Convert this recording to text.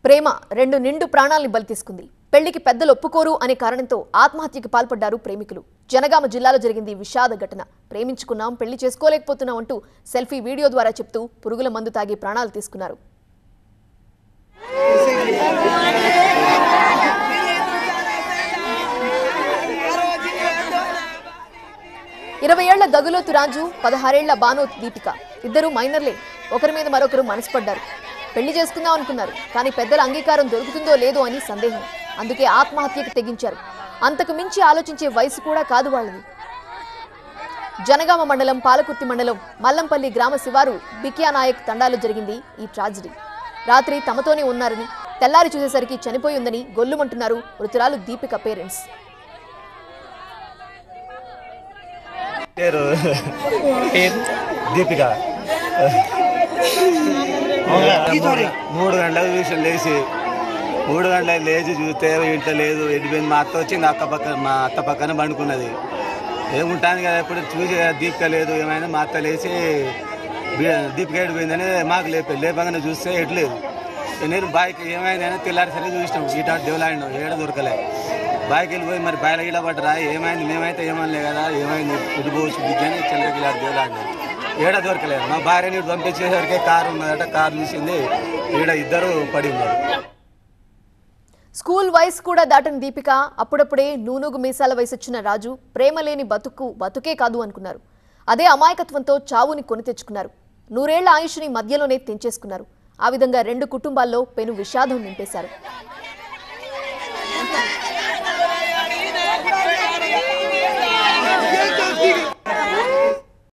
ప్రేమ రెండు నిండు ప్రాణాల్ని బలి తీసుకుంది పెళ్లికి పెద్దలు ఒప్పుకోరు అనే కారణంతో ఆత్మహత్యకి పాల్పడ్డారు ప్రేమికులు జనగామ జిల్లాలో జరిగింది విషాద ఘటన ప్రేమించుకున్నాం పెళ్లి చేసుకోలేకపోతున్నాం అంటూ సెల్ఫీ వీడియో ద్వారా చెప్తూ పురుగుల మందు తాగి ప్రాణాలు తీసుకున్నారు ఇరవై ఏళ్ల గగులోతు రాజు పదహారేళ్ల బానోత్ దీపిక ఇద్దరు మైనర్లే ఒకరి మీద మరొకరు మనసుపడ్డారు పెళ్లి చేసుకుందాం అనుకున్నారు కానీ పెద్దల అంగీకారం దొరుకుతుందో లేదో అని సందేహం అందుకే ఆత్మహత్యకి తెగించారు అంతకు మించి ఆలోచించే వయసు కూడా కాదు వాళ్ళది జనగామ మండలం పాలకుర్తి మండలం మల్లంపల్లి గ్రామ శివారు బికియా నాయక్ తండాలో జరిగింది ఈ ట్రాజడీ రాత్రి తమతోనే ఉన్నారని తెల్లారి చూసేసరికి చనిపోయి ఉందని గొల్లుమంటున్నారు మృతురాలు దీపిక పేరెంట్స్ పేరు దీపిక మూడు గంటలకు చూసి లేచి మూడు గంటలకు లేచి చూస్తే ఇంట్లో లేదు ఎడిపోయింది మా అత్త వచ్చింది అక్క పక్కన మా అత్త పక్కన పండుకున్నది ఏముంటాను కదా ఎప్పుడు చూసి దీపిక లేదు ఏమైనా మా అత్త లేచి బీ- దీపిక ఎడిపోయిందని మాకు లేపే లేపగానే చూస్తే ఎట్లేదు నేను బాయ్కి ఏమైందని తెల్లారి సరే చూసినాం ఈట దేవులాడినాం ఏడ దొరకలే బాయ్కి వెళ్ళిపోయి మరి బాయిల గిడ పడ్డరా ఏమైంది మేమైతే ఏమనలే కదా ఏమైంది ఇటు పోవచ్చు బిడ్డని చిల్లర గిలాడు దేవులాడినాం ఏడ దొరకలేదు మా భార్యని ఇటు పంపించేసరికి కారు ఉన్నదట కారు చూసింది ఈడ ఇద్దరు పడి ఉన్నారు స్కూల్ వయసు కూడా దాటని దీపిక అప్పుడప్పుడే నూనూగు మీసాల వయసొచ్చిన రాజు ప్రేమ లేని బతుకు బతుకే కాదు అనుకున్నారు అదే అమాయకత్వంతో చావుని కొని తెచ్చుకున్నారు నూరేళ్ల ఆయుష్ని మధ్యలోనే తెంచేసుకున్నారు ఆ విధంగా రెండు కుటుంబాల్లో పెను విషాదం నింపేశారు